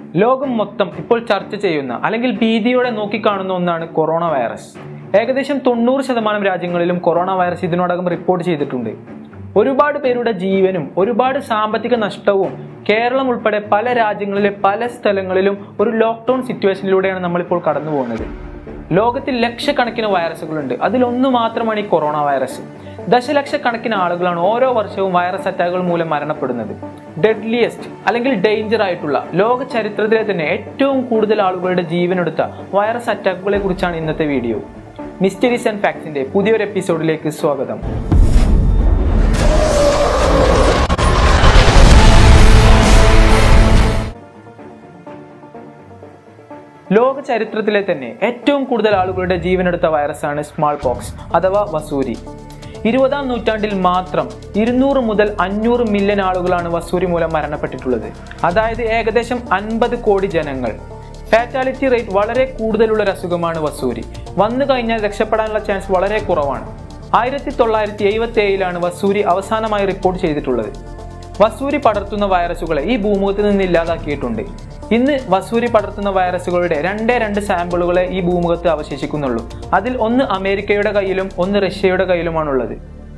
ലോകം മൊത്തം ഇപ്പോൾ ചർച്ച ചെയ്യുന്ന അല്ലെങ്കിൽ ഭീതിയോടെ നോക്കിക്കാണുന്ന ഒന്നാണ് കൊറോണ വൈറസ് ഏകദേശം തൊണ്ണൂറ് ശതമാനം രാജ്യങ്ങളിലും കൊറോണ വൈറസ് ഇതിനോടകം റിപ്പോർട്ട് ചെയ്തിട്ടുണ്ട് ഒരുപാട് പേരുടെ ജീവനും ഒരുപാട് സാമ്പത്തിക നഷ്ടവും കേരളം ഉൾപ്പെടെ പല രാജ്യങ്ങളിലെ പല സ്ഥലങ്ങളിലും ഒരു ലോക്ക്ഡൗൺ സിറ്റുവേഷനിലൂടെയാണ് നമ്മളിപ്പോൾ കടന്നു പോകുന്നത് ലോകത്തിൽ ലക്ഷക്കണക്കിന് വൈറസുകളുണ്ട് അതിലൊന്നു മാത്രമാണ് ഈ കൊറോണ വൈറസ് ദശലക്ഷക്കണക്കിന് ആളുകളാണ് ഓരോ വർഷവും വൈറസ് അറ്റാക്കുകൾ മൂലം മരണപ്പെടുന്നത് ഡെഡ്ലിയസ്റ്റ് അല്ലെങ്കിൽ ഡേഞ്ചർ ആയിട്ടുള്ള ലോക ചരിത്രത്തിലെ തന്നെ ഏറ്റവും കൂടുതൽ ആളുകളുടെ ജീവനെടുത്ത വൈറസ് അറ്റാക്കുകളെ കുറിച്ചാണ് ഇന്നത്തെ വീഡിയോ മിസ്റ്ററീസ് ആൻഡ് ഫാക്ട്സിന്റെ പുതിയൊരു എപ്പിസോഡിലേക്ക് സ്വാഗതം ലോക ചരിത്രത്തിലെ തന്നെ ഏറ്റവും കൂടുതൽ ആളുകളുടെ ജീവനെടുത്ത വൈറസാണ് സ്മാൾ പോക്സ് അഥവാ വസൂരി ഇരുപതാം നൂറ്റാണ്ടിൽ മാത്രം ഇരുന്നൂറ് മുതൽ അഞ്ഞൂറ് മില്യൺ ആളുകളാണ് വസൂരി മൂലം മരണപ്പെട്ടിട്ടുള്ളത് അതായത് ഏകദേശം അൻപത് കോടി ജനങ്ങൾ ഫാറ്റാലിറ്റി റേറ്റ് വളരെ കൂടുതലുള്ള ഒരു അസുഖമാണ് വസൂരി വന്നു കഴിഞ്ഞാൽ രക്ഷപ്പെടാനുള്ള ചാൻസ് വളരെ കുറവാണ് ആയിരത്തി തൊള്ളായിരത്തി എഴുപത്തി ഏഴിലാണ് വസൂരി അവസാനമായി റിപ്പോർട്ട് ചെയ്തിട്ടുള്ളത് വസൂരി പടർത്തുന്ന വൈറസുകളെ ഈ ഭൂമുഖത്ത് നിന്ന് ഇല്ലാതാക്കിയിട്ടുണ്ട് ഇന്ന് വസൂരി പടർത്തുന്ന വൈറസുകളുടെ രണ്ടേ രണ്ട് സാമ്പിളുകളെ ഈ ഭൂമുഖത്ത് അവശേഷിക്കുന്നുള്ളൂ അതിൽ ഒന്ന് അമേരിക്കയുടെ കയ്യിലും ഒന്ന് റഷ്യയുടെ കയ്യിലുമാണുള്ളത്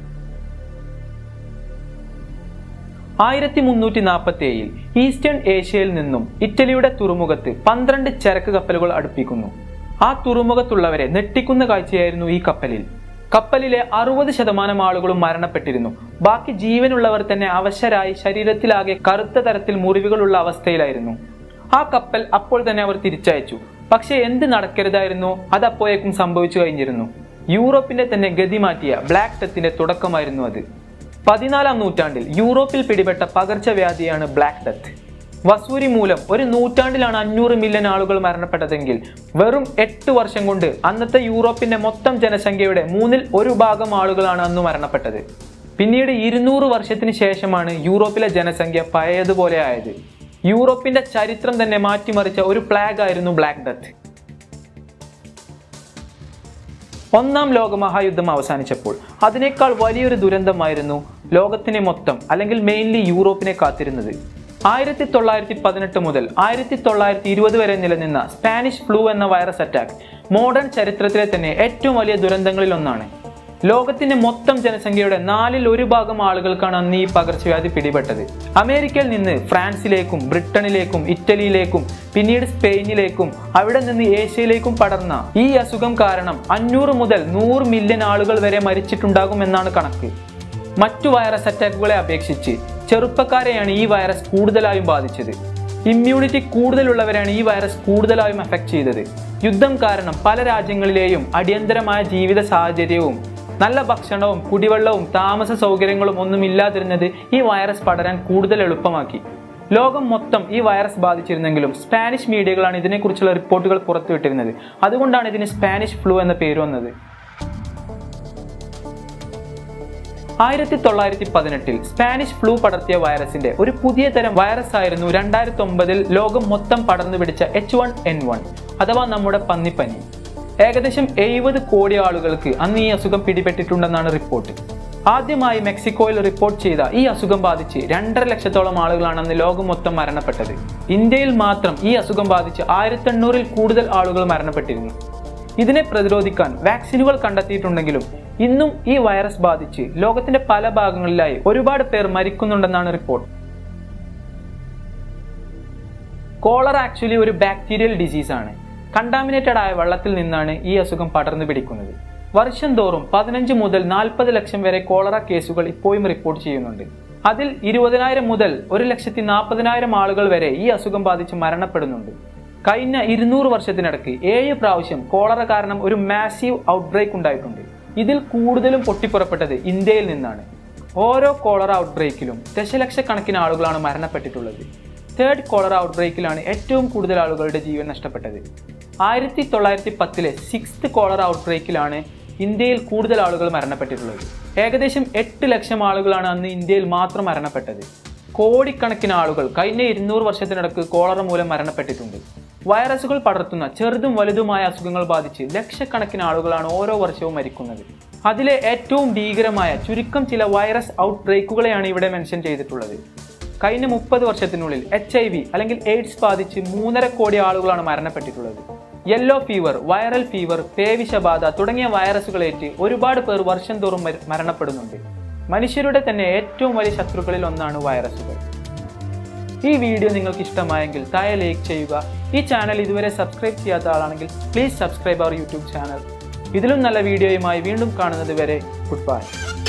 ആയിരത്തി മുന്നൂറ്റി നാൽപ്പത്തി ഏഴിൽ ഈസ്റ്റേൺ ഏഷ്യയിൽ നിന്നും ഇറ്റലിയുടെ തുറമുഖത്ത് പന്ത്രണ്ട് ചരക്ക് കപ്പലുകൾ അടുപ്പിക്കുന്നു ആ തുറമുഖത്തുള്ളവരെ നെട്ടിക്കുന്ന കാഴ്ചയായിരുന്നു ഈ കപ്പലിൽ കപ്പലിലെ അറുപത് ശതമാനം ആളുകളും മരണപ്പെട്ടിരുന്നു ബാക്കി ജീവനുള്ളവർ തന്നെ അവശരായി ശരീരത്തിലാകെ കറുത്ത തരത്തിൽ മുറിവുകളുള്ള അവസ്ഥയിലായിരുന്നു ആ കപ്പൽ അപ്പോൾ തന്നെ അവർ തിരിച്ചയച്ചു പക്ഷെ എന്ത് നടക്കരുതായിരുന്നു അത് അപ്പോഴേക്കും സംഭവിച്ചു കഴിഞ്ഞിരുന്നു യൂറോപ്പിന്റെ തന്നെ ഗതി മാറ്റിയ ബ്ലാക്ക് ഡെത്തിന്റെ തുടക്കമായിരുന്നു അത് പതിനാലാം നൂറ്റാണ്ടിൽ യൂറോപ്പിൽ പിടിപെട്ട പകർച്ചവ്യാധിയാണ് ബ്ലാക്ക് ഡെത്ത് വസൂരി മൂലം ഒരു നൂറ്റാണ്ടിലാണ് അഞ്ഞൂറ് മില്യൺ ആളുകൾ മരണപ്പെട്ടതെങ്കിൽ വെറും എട്ട് വർഷം കൊണ്ട് അന്നത്തെ യൂറോപ്പിന്റെ മൊത്തം ജനസംഖ്യയുടെ മൂന്നിൽ ഒരു ഭാഗം ആളുകളാണ് അന്ന് മരണപ്പെട്ടത് പിന്നീട് ഇരുന്നൂറ് വർഷത്തിന് ശേഷമാണ് യൂറോപ്പിലെ ജനസംഖ്യ പഴയതുപോലെ ആയത് യൂറോപ്പിന്റെ ചരിത്രം തന്നെ മാറ്റിമറിച്ച ഒരു പ്ലാഗ് ആയിരുന്നു ബ്ലാക്ക് ഡെത്ത് ഒന്നാം ലോക മഹായുദ്ധം അവസാനിച്ചപ്പോൾ അതിനേക്കാൾ വലിയൊരു ദുരന്തമായിരുന്നു ലോകത്തിനെ മൊത്തം അല്ലെങ്കിൽ മെയിൻലി യൂറോപ്പിനെ കാത്തിരുന്നത് ആയിരത്തി തൊള്ളായിരത്തി പതിനെട്ട് മുതൽ ആയിരത്തി തൊള്ളായിരത്തി ഇരുപത് വരെ നിലനിന്ന സ്പാനിഷ് ഫ്ലൂ എന്ന വൈറസ് അറ്റാക്ക് മോഡേൺ ചരിത്രത്തിലെ തന്നെ ഏറ്റവും വലിയ ദുരന്തങ്ങളിൽ ഒന്നാണ് ലോകത്തിന്റെ മൊത്തം ജനസംഖ്യയുടെ നാലിൽ ഒരു ഭാഗം ആളുകൾക്കാണ് അന്ന് ഈ പകർച്ചവ്യാധി പിടിപെട്ടത് അമേരിക്കയിൽ നിന്ന് ഫ്രാൻസിലേക്കും ബ്രിട്ടനിലേക്കും ഇറ്റലിയിലേക്കും പിന്നീട് സ്പെയിനിലേക്കും അവിടെ നിന്ന് ഏഷ്യയിലേക്കും പടർന്ന ഈ അസുഖം കാരണം അഞ്ഞൂറ് മുതൽ നൂറ് മില്യൺ ആളുകൾ വരെ മരിച്ചിട്ടുണ്ടാകും എന്നാണ് കണക്ക് മറ്റു വൈറസ് അറ്റാക്കുകളെ അപേക്ഷിച്ച് ചെറുപ്പക്കാരെയാണ് ഈ വൈറസ് കൂടുതലായും ബാധിച്ചത് ഇമ്മ്യൂണിറ്റി കൂടുതലുള്ളവരാണ് ഈ വൈറസ് കൂടുതലായും എഫക്ട് ചെയ്തത് യുദ്ധം കാരണം പല രാജ്യങ്ങളിലെയും അടിയന്തരമായ ജീവിത സാഹചര്യവും നല്ല ഭക്ഷണവും കുടിവെള്ളവും താമസ സൗകര്യങ്ങളും ഒന്നും ഇല്ലാതിരുന്നത് ഈ വൈറസ് പടരാൻ കൂടുതൽ എളുപ്പമാക്കി ലോകം മൊത്തം ഈ വൈറസ് ബാധിച്ചിരുന്നെങ്കിലും സ്പാനിഷ് മീഡിയകളാണ് ഇതിനെക്കുറിച്ചുള്ള റിപ്പോർട്ടുകൾ പുറത്തുവിട്ടിരുന്നത് അതുകൊണ്ടാണ് ഇതിന് സ്പാനിഷ് ഫ്ലൂ എന്ന പേര് വന്നത് ആയിരത്തി തൊള്ളായിരത്തി പതിനെട്ടിൽ സ്പാനിഷ് ഫ്ലൂ പടർത്തിയ വൈറസിന്റെ ഒരു പുതിയ തരം വൈറസ് ആയിരുന്നു രണ്ടായിരത്തി ഒമ്പതിൽ ലോകം മൊത്തം പടർന്നു പിടിച്ച എച്ച് വൺ എൻ വൺ അഥവാ നമ്മുടെ പന്നിപ്പനി ഏകദേശം എഴുപത് കോടി ആളുകൾക്ക് അന്ന് ഈ അസുഖം പിടിപെട്ടിട്ടുണ്ടെന്നാണ് റിപ്പോർട്ട് ആദ്യമായി മെക്സിക്കോയിൽ റിപ്പോർട്ട് ചെയ്ത ഈ അസുഖം ബാധിച്ച് രണ്ടര ലക്ഷത്തോളം ആളുകളാണ് അന്ന് ലോകം മൊത്തം മരണപ്പെട്ടത് ഇന്ത്യയിൽ മാത്രം ഈ അസുഖം ബാധിച്ച് ആയിരത്തി എണ്ണൂറിൽ കൂടുതൽ ആളുകൾ മരണപ്പെട്ടിരുന്നു ഇതിനെ പ്രതിരോധിക്കാൻ വാക്സിനുകൾ കണ്ടെത്തിയിട്ടുണ്ടെങ്കിലും ഇന്നും ഈ വൈറസ് ബാധിച്ച് ലോകത്തിന്റെ പല ഭാഗങ്ങളിലായി ഒരുപാട് പേർ മരിക്കുന്നുണ്ടെന്നാണ് റിപ്പോർട്ട് കോളർ ആക്ച്വലി ഒരു ബാക്ടീരിയൽ ഡിസീസ് ആണ് കണ്ടാമിനേറ്റഡ് ആയ വെള്ളത്തിൽ നിന്നാണ് ഈ അസുഖം പടർന്നു പിടിക്കുന്നത് വർഷം തോറും പതിനഞ്ച് മുതൽ നാൽപ്പത് ലക്ഷം വരെ കോളറ കേസുകൾ ഇപ്പോഴും റിപ്പോർട്ട് ചെയ്യുന്നുണ്ട് അതിൽ ഇരുപതിനായിരം മുതൽ ഒരു ലക്ഷത്തി നാൽപ്പതിനായിരം ആളുകൾ വരെ ഈ അസുഖം ബാധിച്ച് മരണപ്പെടുന്നുണ്ട് കഴിഞ്ഞ ഇരുന്നൂറ് വർഷത്തിനിടയ്ക്ക് ഏഴ് പ്രാവശ്യം കോളറ കാരണം ഒരു മാസീവ് ഔട്ട്ബ്രേക്ക് ഉണ്ടായിട്ടുണ്ട് ഇതിൽ കൂടുതലും പൊട്ടിപ്പുറപ്പെട്ടത് ഇന്ത്യയിൽ നിന്നാണ് ഓരോ കോളറ ഔട്ട്ബ്രേക്കിലും ദശലക്ഷക്കണക്കിന് ആളുകളാണ് മരണപ്പെട്ടിട്ടുള്ളത് തേർഡ് കോളറ ഔട്ട്ബ്രേക്കിലാണ് ഏറ്റവും കൂടുതൽ ആളുകളുടെ ജീവൻ നഷ്ടപ്പെട്ടത് ആയിരത്തി തൊള്ളായിരത്തി പത്തിലെ സിക്സ്ത് കോളറ ഔട്ട്ബ്രേക്കിലാണ് ഇന്ത്യയിൽ കൂടുതൽ ആളുകൾ മരണപ്പെട്ടിട്ടുള്ളത് ഏകദേശം എട്ട് ലക്ഷം ആളുകളാണ് അന്ന് ഇന്ത്യയിൽ മാത്രം മരണപ്പെട്ടത് കോടിക്കണക്കിന് ആളുകൾ കഴിഞ്ഞ ഇരുന്നൂറ് വർഷത്തിനിടക്ക് കോളറ മൂലം മരണപ്പെട്ടിട്ടുണ്ട് വൈറസുകൾ പടർത്തുന്ന ചെറുതും വലുതുമായ അസുഖങ്ങൾ ബാധിച്ച് ലക്ഷക്കണക്കിന് ആളുകളാണ് ഓരോ വർഷവും മരിക്കുന്നത് അതിലെ ഏറ്റവും ഭീകരമായ ചുരുക്കം ചില വൈറസ് ഔട്ട് ബ്രേക്കുകളെയാണ് ഇവിടെ മെൻഷൻ ചെയ്തിട്ടുള്ളത് കഴിഞ്ഞ മുപ്പത് വർഷത്തിനുള്ളിൽ എച്ച് ഐ വി അല്ലെങ്കിൽ എയ്ഡ്സ് ബാധിച്ച് മൂന്നര കോടി ആളുകളാണ് മരണപ്പെട്ടിട്ടുള്ളത് യെല്ലോ ഫീവർ വൈറൽ ഫീവർ പേവിഷബാധ തുടങ്ങിയ വൈറസുകളേറ്റ് ഒരുപാട് പേർ വർഷം തോറും മര- മരണപ്പെടുന്നുണ്ട് മനുഷ്യരുടെ തന്നെ ഏറ്റവും വലിയ ശത്രുക്കളിൽ ഒന്നാണ് വൈറസുകൾ ഈ വീഡിയോ നിങ്ങൾക്ക് ഇഷ്ടമായെങ്കിൽ താഴെ ലൈക്ക് ചെയ്യുക ഈ ചാനൽ ഇതുവരെ സബ്സ്ക്രൈബ് ചെയ്യാത്ത ആളാണെങ്കിൽ please subscribe our YouTube channel ഇതിലും നല്ല വീഡിയോയുമായി വീണ്ടും കാണുന്നത് വരെ ഗുഡ് ബൈ